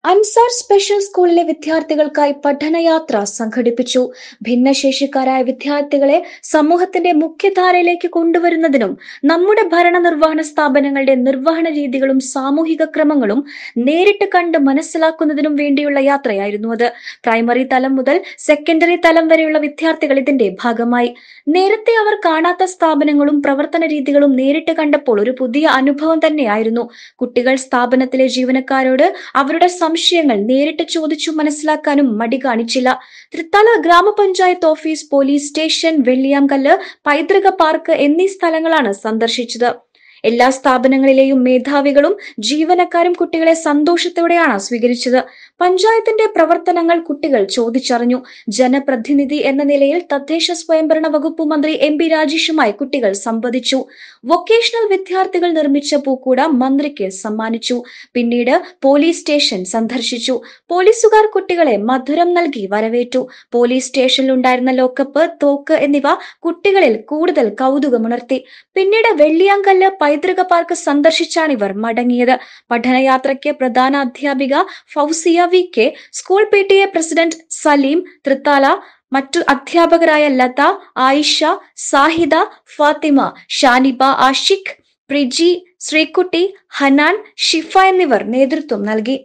Ansar special സ്കൂളിലെ വിദ്യാർത്ഥികൾക്കായി പഠനയാത്ര സംഘടിപ്പിച്ചു ഭിന്നശേഷിക്കാരായ വിദ്യാർത്ഥികളെ സമൂഹത്തിന്റെ മുഖ്യധാരയിലേക്ക് കൊണ്ടുവരുന്നതിനും നമ്മുടെ ഭരണനിർവഹണ സ്ഥാപനങ്ങളുടെ നിർവഹണ രീതികളും സാമൂഹിക ക്രമങ്ങളും നേരിട്ട് കണ്ട് മനസ്സിലാക്കുന്നതിനും വേണ്ടിയുള്ള യാത്രയായിരുന്നു അത് പ്രൈമറി തലം മുതൽ സെക്കൻഡറി തലം വരെയുള്ള വിദ്യാർത്ഥികൾ ഇതിന്റെ ഭാഗമായി നേരത്തെ അവർ കാണാത്ത സ്ഥാപനങ്ങളും പ്രവർത്തന രീതികളും നേരിട്ട് കണ്ടപ്പോൾ ഒരു പുതിയ അനുഭവം തന്നെയായിരുന്നു കുട്ടികൾ സ്ഥാപനത്തിലെ ജീവനക്കാരോട് അവരുടെ സംശയങ്ങൾ നേരിട്ട് ചോദിച്ചു മനസ്സിലാക്കാനും മടി കാണിച്ചില്ല തൃത്താല ഗ്രാമപഞ്ചായത്ത് ഓഫീസ് പോലീസ് സ്റ്റേഷൻ വെള്ളിയാംകല്ല് പൈതൃക പാർക്ക് എന്നീ സ്ഥലങ്ങളാണ് സന്ദർശിച്ചത് എല്ലാ സ്ഥാപനങ്ങളിലെയും മേധാവികളും ജീവനക്കാരും കുട്ടികളെ സന്തോഷത്തോടെയാണ് സ്വീകരിച്ചത് പഞ്ചായത്തിന്റെ പ്രവർത്തനങ്ങൾ കുട്ടികൾ ചോദിച്ചറിഞ്ഞു ജനപ്രതിനിധി എന്ന നിലയിൽ തദ്ദേശ സ്വയംഭരണ വകുപ്പ് മന്ത്രി എം പി രാജേഷുമായി കുട്ടികൾ സംവദിച്ചു വൊക്കേഷണൽ വിദ്യാർത്ഥികൾ നിർമ്മിച്ച പൂക്കൂട മന്ത്രിക്ക് സമ്മാനിച്ചു പിന്നീട് പോലീസ് സ്റ്റേഷൻ സന്ദർശിച്ചു പോലീസുകാർ കുട്ടികളെ മധുരം നൽകി വരവേറ്റു പോലീസ് സ്റ്റേഷനിലുണ്ടായിരുന്ന ലോക്കപ്പ് തോക്ക് എന്നിവ കുട്ടികളിൽ കൂടുതൽ കൗതുകമുണർത്തി പിന്നീട് വെള്ളിയാങ്കല്ല് പൈതൃക പാർക്ക് സന്ദർശിച്ചാണ് ഇവർ മടങ്ങിയത് പഠനയാത്രയ്ക്ക് പ്രധാന അധ്യാപിക Fousiya V K school P T A president Saleem Thrithala മറ്റു അധ്യാപകരായ ലത ആയിഷ സാഹിദ ഫാത്തിമ ഷാനിബ ആഷിഖ് പ്രിജി ശ്രീകുട്ടി ഹനാൻ ഷിഫ എന്നിവർ നേതൃത്വം നൽകി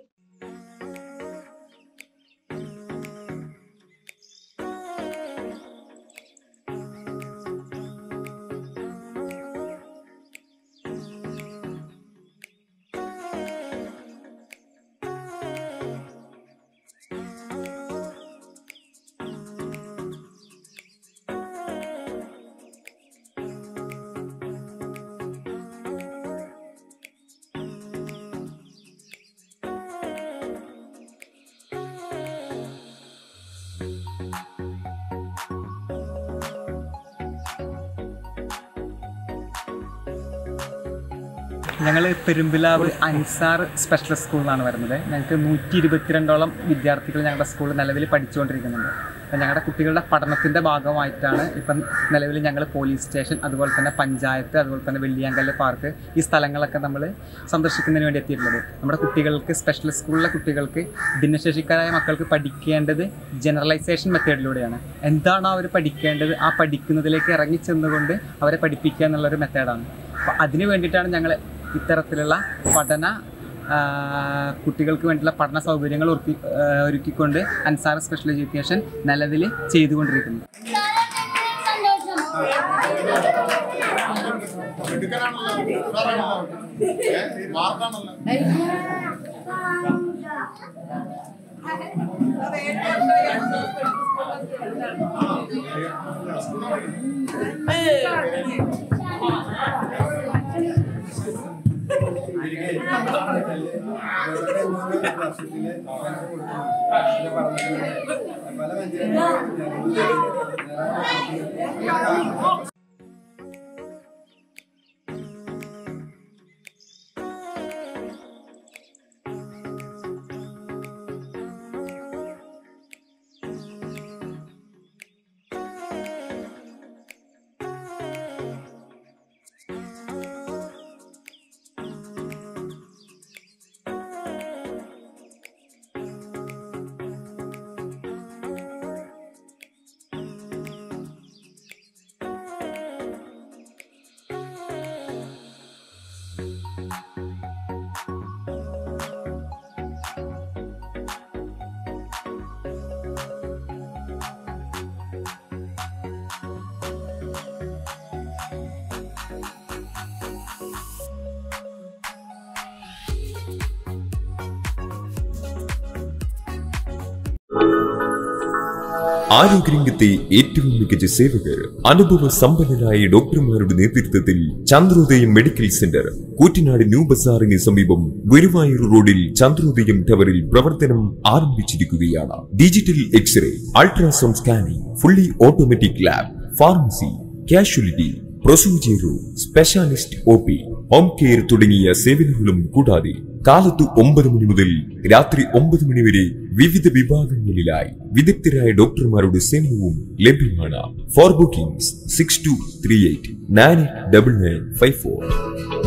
ഞങ്ങൾ പെരുമ്പിലാവ് അൻസാർ സ്പെഷ്യൽ സ്കൂളിൽ നിന്നാണ് വരുന്നത് ഞങ്ങൾക്ക് നൂറ്റി ഇരുപത്തിരണ്ടോളം വിദ്യാർത്ഥികൾ ഞങ്ങളുടെ സ്കൂളിൽ നിലവിൽ പഠിച്ചുകൊണ്ടിരിക്കുന്നുണ്ട് അപ്പം ഞങ്ങളുടെ കുട്ടികളുടെ പഠനത്തിൻ്റെ ഭാഗമായിട്ടാണ് ഇപ്പം നിലവിൽ ഞങ്ങൾ പോലീസ് സ്റ്റേഷൻ അതുപോലെ തന്നെ പഞ്ചായത്ത് അതുപോലെ തന്നെ വെള്ളിയാങ്കല്ല് പാർക്ക് ഈ സ്ഥലങ്ങളൊക്കെ നമ്മൾ സന്ദർശിക്കുന്നതിന് വേണ്ടി എത്തിയിട്ടുള്ളത് നമ്മുടെ കുട്ടികൾക്ക് സ്പെഷ്യൽ സ്കൂളിലെ കുട്ടികൾക്ക് ഭിന്നശേഷിക്കാരായ മക്കൾക്ക് പഠിക്കേണ്ടത് ജനറലൈസേഷൻ മെത്തേഡിലൂടെയാണ് എന്താണോ അവർ പഠിക്കേണ്ടത് ആ പഠിക്കുന്നതിലേക്ക് ഇറങ്ങി ചെന്നുകൊണ്ട് അവരെ പഠിപ്പിക്കുക എന്നുള്ളൊരു മെത്തേഡാണ് അപ്പോൾ അതിന് വേണ്ടിയിട്ടാണ് ഞങ്ങൾ ഇത്തരത്തിലുള്ള പഠന ആ, കുട്ടികൾക്ക് വേണ്ടിയുള്ള പഠന സൗകര്യങ്ങൾ ഒരുക്കി ആ, ഒരുക്കിക്കൊണ്ട് അൻസാർ സ്പെഷ്യൽ എഡ്യൂക്കേഷൻ നിലവിൽ ചെയ്തുകൊണ്ടിരിക്കുന്നത് ആരോഗ്യരംഗത്തെ ഏറ്റവും മികച്ച സേവകർ അനുഭവ സമ്പന്നരായ ഡോക്ടർമാരുടെ നേതൃത്വത്തിൽ Chandrodayam medical centre Koottanad new ബസാറിന് സമീപം ഗുരുവായൂർ റോഡിൽ ചന്ദ്രോദയം ടവറിൽ പ്രവർത്തനം ആരംഭിച്ചിരിക്കുകയാണ് digital x-ray ultrasound scanning fully automatic lab pharmacy casualty procedure room specialist O P home care തുടങ്ങിയ സേവനങ്ങളും കൂടാതെ കാലത്ത് ഒമ്പത് മണി മുതൽ രാത്രി ഒമ്പത് മണി വരെ വിവിധ വിഭാഗങ്ങളിലായി വിദഗ്ധരായ ഡോക്ടർമാരുടെ സേവനവും ലഭ്യമാണ് for bookings six two three eight nine double nine five four